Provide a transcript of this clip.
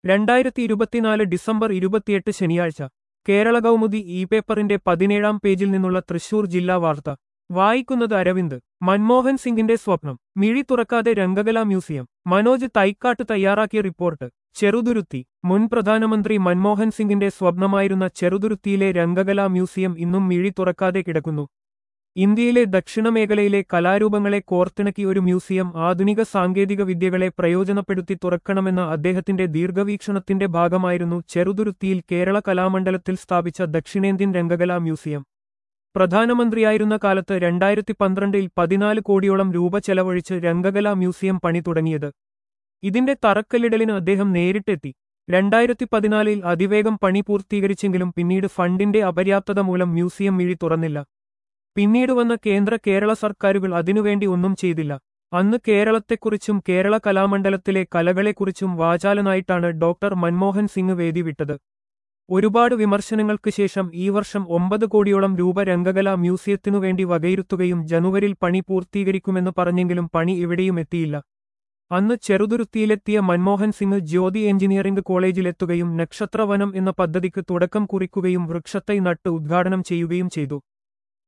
രണ്ടായിരത്തി ഇരുപത്തിനാല് ഡിസംബർ ഇരുപത്തിയെട്ട് ശനിയാഴ്ച കേരള കൗമുദി ഇ പേപ്പറിന്റെ പതിനേഴാം പേജിൽ നിന്നുള്ള തൃശൂർ ജില്ലാ വാർത്ത വായിക്കുന്നത് അരവിന്ദ് മൻമോഹൻ സിംഗിന്റെ സ്വപ്നം മിഴി തുറക്കാതെ രംഗകലാ മ്യൂസിയം മനോജ് തൈക്കാട്ട് തയ്യാറാക്കിയ റിപ്പോർട്ട് ചെറുതുരുത്തി മുൻ പ്രധാനമന്ത്രി മൻമോഹൻ സിംഗിന്റെ സ്വപ്നമായിരുന്ന ചെറുതുരുത്തിയിലെ രംഗകലാ മ്യൂസിയം ഇന്നും മിഴി തുറക്കാതെ കിടക്കുന്നു ഇന്ത്യയിലെ ദക്ഷിണമേഖലയിലെ കലാരൂപങ്ങളെ കോർത്തിണക്കി ഒരു മ്യൂസിയം ആധുനിക സാങ്കേതിക വിദ്യകളെ പ്രയോജനപ്പെടുത്തി തുറക്കണമെന്ന അദ്ദേഹത്തിന്റെ ദീർഘവീക്ഷണത്തിന്റെ ഭാഗമായിരുന്നു ചെറുതുരുത്തിയിൽ കേരള കലാമണ്ഡലത്തിൽ സ്ഥാപിച്ച ദക്ഷിണേന്ത്യൻ രംഗകലാ മ്യൂസിയം പ്രധാനമന്ത്രിയായിരുന്ന കാലത്ത് രണ്ടായിരത്തി പന്ത്രണ്ടിൽ പതിനാല് കോടിയോളം രൂപ ചെലവഴിച്ച് രംഗകലാ മ്യൂസിയം പണി തുടങ്ങിയത് ഇതിന്റെ തറക്കല്ലിടലിന് അദ്ദേഹം നേരിട്ടെത്തി രണ്ടായിരത്തി പതിനാലിൽ അതിവേഗം പണി പൂർത്തീകരിച്ചെങ്കിലും പിന്നീട് ഫണ്ടിന്റെ അപര്യാപ്തത മൂലം മ്യൂസിയം മിഴി തുറന്നില്ല പിന്നീട് വന്ന കേന്ദ്ര കേരള സർക്കാരുകൾ അതിനുവേണ്ടി ഒന്നും ചെയ്തില്ല അന്ന് കേരളത്തെക്കുറിച്ചും കേരള കലാമണ്ഡലത്തിലെ കലകളെക്കുറിച്ചും വാചാലനായിട്ടാണ് ഡോക്ടർ മൻമോഹൻ സിംഗ് വേദി വിട്ടത് ഒരുപാട് വിമർശനങ്ങൾക്ക് ശേഷം ഈ വർഷം ഒമ്പത് കോടിയോളം രൂപ രംഗകലാ മ്യൂസിയത്തിനു വേണ്ടി വകയിരുത്തുകയും ജനുവരിൽ പണി പൂർത്തീകരിക്കുമെന്ന് പറഞ്ഞെങ്കിലും പണി എവിടെയും എത്തിയില്ല അന്ന് ചെറുതുരുത്തിയിലെത്തിയ മൻമോഹൻ സിംഗ് ജ്യോതി എഞ്ചിനീയറിംഗ് കോളേജിലെത്തുകയും നക്ഷത്രവനം എന്ന പദ്ധതിക്ക് തുടക്കം കുറിക്കുകയും വൃക്ഷത്തൈ നട്ട് ഉദ്ഘാടനം ചെയ്യുകയും ചെയ്തു